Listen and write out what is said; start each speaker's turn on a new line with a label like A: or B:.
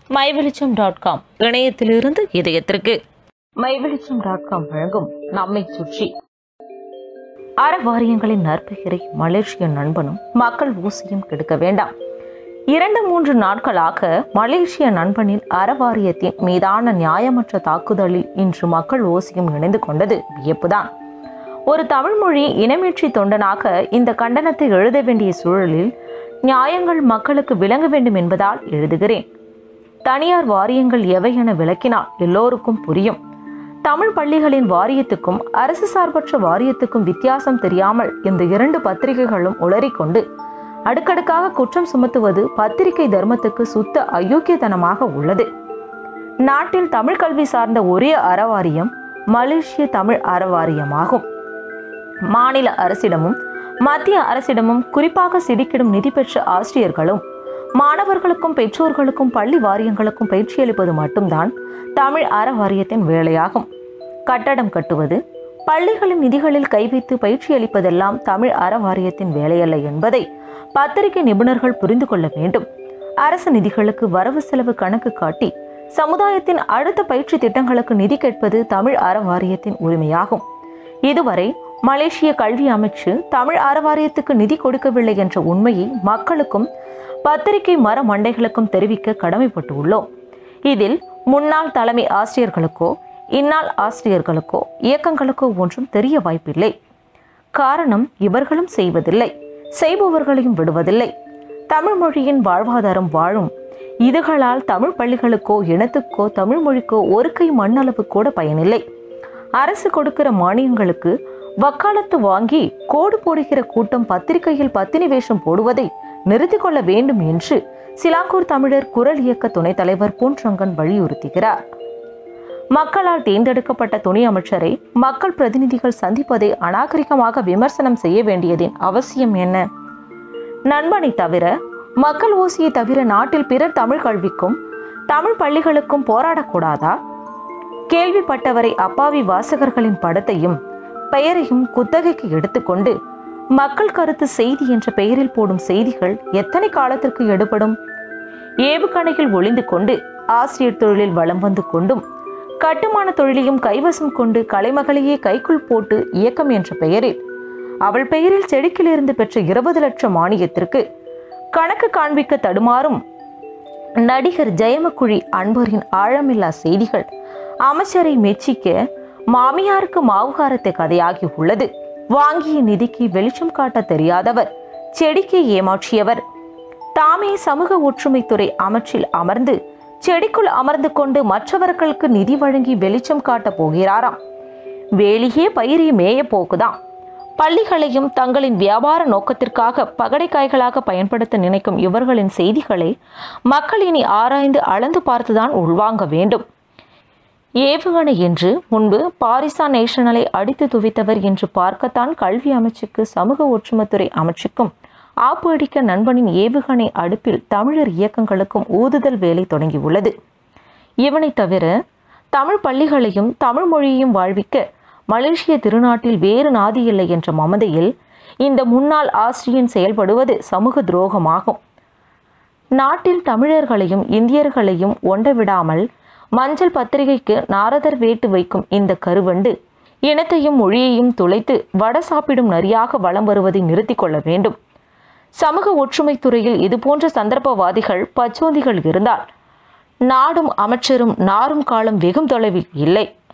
A: மைவெளிச்சம் dot com இணையத்திலிருந்து இதயத்திற்கு மைவெளிச்சம் dot com வழங்கும் நம்மை சுற்றி அறவாரியங்களின் நற்பெயரை மலேசிய நண்பனும் மக்கள் ஊசியும் கெடுக்க வேண்டாம் இரண்டு மூன்று நாட்களாக மலேசிய நண்பனின் அறவாரியத்தின் மீதான நியாயமற்ற தாக்குதலில் இன்று மக்கள் ஓசியும் இணைந்து கொண்டது வியப்புதான் ஒரு தமிழ்மொழி இனமீட்சி தொண்டனாக இந்த கண்டனத்தை எழுத வேண்டிய சூழலில் நியாயங்கள் மக்களுக்கு விளங்க வேண்டும் என்பதால் எழுதுகிறேன் தனியார் வாரியங்கள் எவை என விளக்கினால் எல்லோருக்கும் புரியும் தமிழ் பள்ளிகளின் வாரியத்துக்கும் அரசு சார்பற்ற வாரியத்துக்கும் வித்தியாசம் தெரியாமல் இந்த இரண்டு பத்திரிகைகளும் உளறிக்கொண்டு அடுக்கடுக்காக குற்றம் சுமத்துவது பத்திரிகை தர்மத்துக்கு சுத்த அயோக்கியத்தனமாக உள்ளது நாட்டில் தமிழ் கல்வி சார்ந்த ஒரே அறவாரியம் மலேசிய தமிழ் அறவாரியமாகும் மாநில அரசிடமும் மத்திய அரசிடமும் குறிப்பாக சிடிக்கிடும் நிதி பெற்ற ஆசிரியர்களும் மாணவர்களுக்கும் பெற்றோர்களுக்கும் பள்ளி வாரியங்களுக்கும் பயிற்சியளிப்பது மட்டும்தான் தமிழ் அற வாரியத்தின் வேலையாகும் கட்டடம் கட்டுவது பள்ளிகளின் நிதிகளில் கை வைத்து பயிற்சி அளிப்பதெல்லாம் தமிழ் அற வாரியத்தின் வேலையல்ல என்பதை பத்திரிகை நிபுணர்கள் புரிந்து கொள்ள வேண்டும் அரசு நிதிகளுக்கு வரவு செலவு கணக்கு காட்டி சமுதாயத்தின் அடுத்த பயிற்சி திட்டங்களுக்கு நிதி கேட்பது தமிழ் அற வாரியத்தின் உரிமையாகும் இதுவரை மலேசிய கல்வி அமைச்சு தமிழ் அறவாரியத்துக்கு நிதி கொடுக்கவில்லை என்ற உண்மையை மக்களுக்கும் பத்திரிகை மர மண்டைகளுக்கும் தெரிவிக்க கடமைப்பட்டு உள்ளோம் இதில் முன்னாள் தலைமை ஆசிரியர்களுக்கோ இந்நாள் ஆசிரியர்களுக்கோ இயக்கங்களுக்கோ ஒன்றும் தெரிய வாய்ப்பில்லை காரணம் இவர்களும் செய்வதில்லை செய்பவர்களையும் விடுவதில்லை தமிழ் மொழியின் வாழ்வாதாரம் வாழும் இதுகளால் தமிழ் பள்ளிகளுக்கோ இனத்துக்கோ தமிழ் மொழிக்கோ ஒரு கை மண்ணளவு கூட பயனில்லை அரசு கொடுக்கிற மானியங்களுக்கு வக்காலத்து வாங்கி கோடு போடுகிற கூட்டம் பத்திரிகையில் பத்தினி வேஷம் போடுவதை நிறுத்திக் கொள்ள வேண்டும் என்று சிலாங்கூர் தமிழர் குரல் இயக்க துணைத் தலைவர் பொன்ரங்கன் வலியுறுத்துகிறார் மக்களால் தேர்ந்தெடுக்கப்பட்ட துணை அமைச்சரை மக்கள் பிரதிநிதிகள் சந்திப்பதை அநாகரிகமாக விமர்சனம் செய்ய வேண்டியதின் அவசியம் என்ன நண்பனை தவிர மக்கள் ஓசியை தவிர நாட்டில் பிறர் தமிழ் கல்விக்கும் தமிழ் பள்ளிகளுக்கும் போராடக்கூடாதா கேள்விப்பட்டவரை அப்பாவி வாசகர்களின் படத்தையும் பெயரையும் குத்தகைக்கு எடுத்துக்கொண்டு மக்கள் கருத்து செய்தி என்ற பெயரில் போடும் செய்திகள் எத்தனை காலத்திற்கு எடுபடும் ஏவுகணையில் ஒளிந்து கொண்டு ஆசிரியர் தொழிலில் வலம் வந்து கொண்டும் கட்டுமான தொழிலையும் கைவசம் கொண்டு கலைமகளையே கைக்குள் போட்டு இயக்கம் என்ற பெயரில் அவள் பெயரில் செடிக்கிலிருந்து பெற்ற இருபது லட்சம் மானியத்திற்கு கணக்கு காண்பிக்க தடுமாறும் நடிகர் ஜெயமக்குழி அன்பரின் ஆழமில்லா செய்திகள் அமைச்சரை மெச்சிக்க மாமியாருக்கு மாவுகாரத்தை கதையாகி உள்ளது வாங்கிய நிதிக்கு வெளிச்சம் காட்ட தெரியாதவர் செடிக்கு ஏமாற்றியவர் தாமே சமூக ஒற்றுமைத்துறை அமைச்சில் அமர்ந்து செடிக்குள் அமர்ந்து கொண்டு மற்றவர்களுக்கு நிதி வழங்கி வெளிச்சம் காட்டப் போகிறாராம் வேலியே பயிரி மேய போக்குதான் பள்ளிகளையும் தங்களின் வியாபார நோக்கத்திற்காக பகடைக்காய்களாக பயன்படுத்த நினைக்கும் இவர்களின் செய்திகளை மக்கள் இனி ஆராய்ந்து அளந்து பார்த்துதான் உள்வாங்க வேண்டும் ஏவுகணை என்று முன்பு பாரிசா நேஷனலை அடித்து துவித்தவர் என்று பார்க்கத்தான் கல்வி அமைச்சுக்கு சமூக ஒற்றுமைத்துறை அமைச்சுக்கும் ஆப்பு அடிக்க நண்பனின் ஏவுகணை அடுப்பில் தமிழர் இயக்கங்களுக்கும் ஊதுதல் வேலை தொடங்கியுள்ளது இவனை தவிர தமிழ் பள்ளிகளையும் தமிழ் மொழியையும் வாழ்விக்க மலேசிய திருநாட்டில் வேறு நாதி இல்லை என்ற மமதையில் இந்த முன்னாள் ஆசிரியன் செயல்படுவது சமூக துரோகமாகும் நாட்டில் தமிழர்களையும் இந்தியர்களையும் ஒண்ட விடாமல் மஞ்சள் பத்திரிகைக்கு நாரதர் வேட்டு வைக்கும் இந்த கருவண்டு இனத்தையும் மொழியையும் துளைத்து வட சாப்பிடும் நரியாக வலம் வருவதை நிறுத்திக் கொள்ள வேண்டும் சமூக ஒற்றுமை துறையில் இதுபோன்ற சந்தர்ப்பவாதிகள் பச்சோந்திகள் இருந்தால் நாடும் அமைச்சரும் நாரும் காலம் வெகும் தொலைவில் இல்லை